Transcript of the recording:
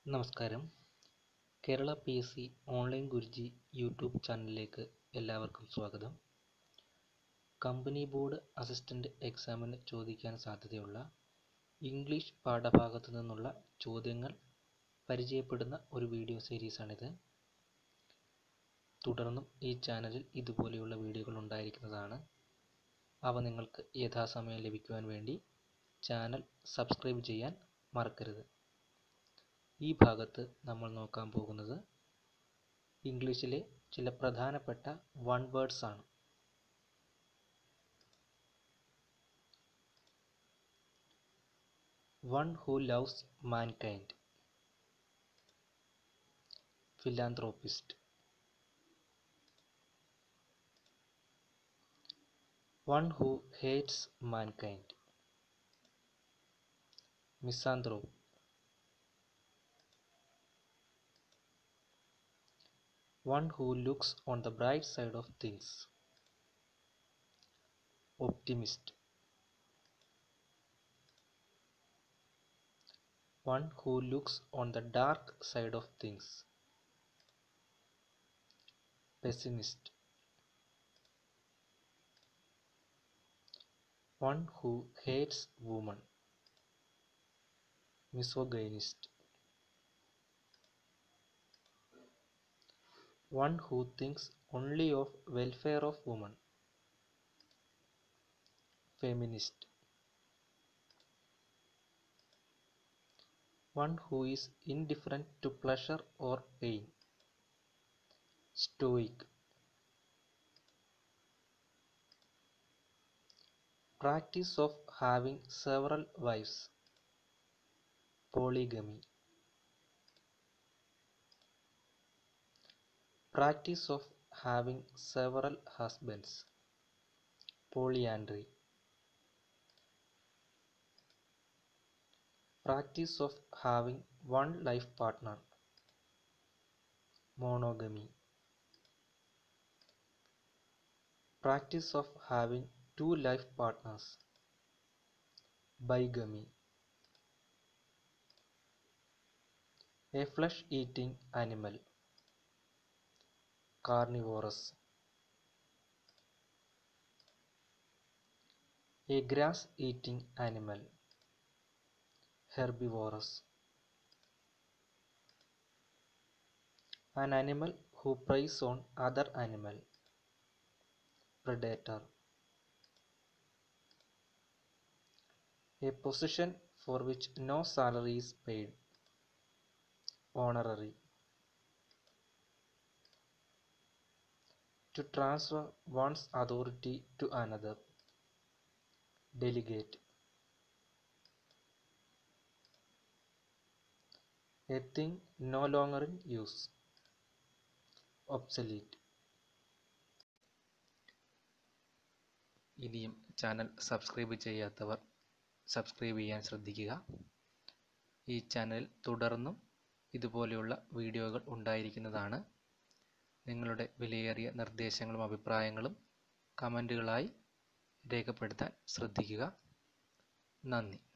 നമസ്കാരം Kerala P S C online guruji YouTube ചാനലിലേക്ക് എല്ലാവർക്കും സ്വാഗതം കമ്പനി ബോർഡ് അസിസ്റ്റൻ്റ് എക്സാമിന് ചോദിക്കാൻ സാധ്യതയുള്ള ഇംഗ്ലീഷ് പാഠഭാഗത്തു നിന്നുള്ള ചോദ്യങ്ങൾ പരിചയപ്പെടുന്ന ഒരു വീഡിയോ സീരീസാണിത് തുടർന്നും ഈ ചാനലിൽ ഇതുപോലെയുള്ള വീഡിയോകൾ ഉണ്ടായിരിക്കുന്നതാണ് അവ നിങ്ങൾക്ക് യഥാസമയം ലഭിക്കുവാൻ വേണ്ടി ചാനൽ സബ്സ്ക്രൈബ് ചെയ്യാൻ മറക്കരുത് ഈ ഭാഗത്ത് നമ്മൾ നോക്കാൻ പോകുന്നത് ഇംഗ്ലീഷിലെ ചില പ്രധാനപ്പെട്ട വൺ വേർഡ്സ് ആണ് one who loves mankind philanthropist one who hates mankind misanthrope one who looks on the bright side of things. Optimist. One who looks on the dark side of things. Pessimist. One who hates women. Misogynist. one who thinks only of welfare of women feminist one who is indifferent to pleasure or pain stoic practice of having several wives polygamy practice of having several husbands polyandry practice of having one life partner monogamy practice of having two life partners bigamy a flesh eating animal carnivorous a grass eating animal herbivorous an animal who preys on other animal predator a position for which no salary is paid honorary to transfer one's authority to another. Delegate. A thing no longer in use. Obsolete. ഇനിയും channel subscribe ചെയ്യാത്തവർ subscribe ചെയ്യാൻ ശ്രദ്ധിക്കുക ഈ channel തുടർന്നും ഇതുപോലെയുള്ള വീഡിയോകൾ ഉണ്ടായിരിക്കുന്നതാണ് നിങ്ങളുടെ വിലയേറിയ നിർദ്ദേശങ്ങളും അഭിപ്രായങ്ങളും കമൻറ്റുകളായി രേഖപ്പെടുത്താൻ ശ്രദ്ധിക്കുക നന്ദി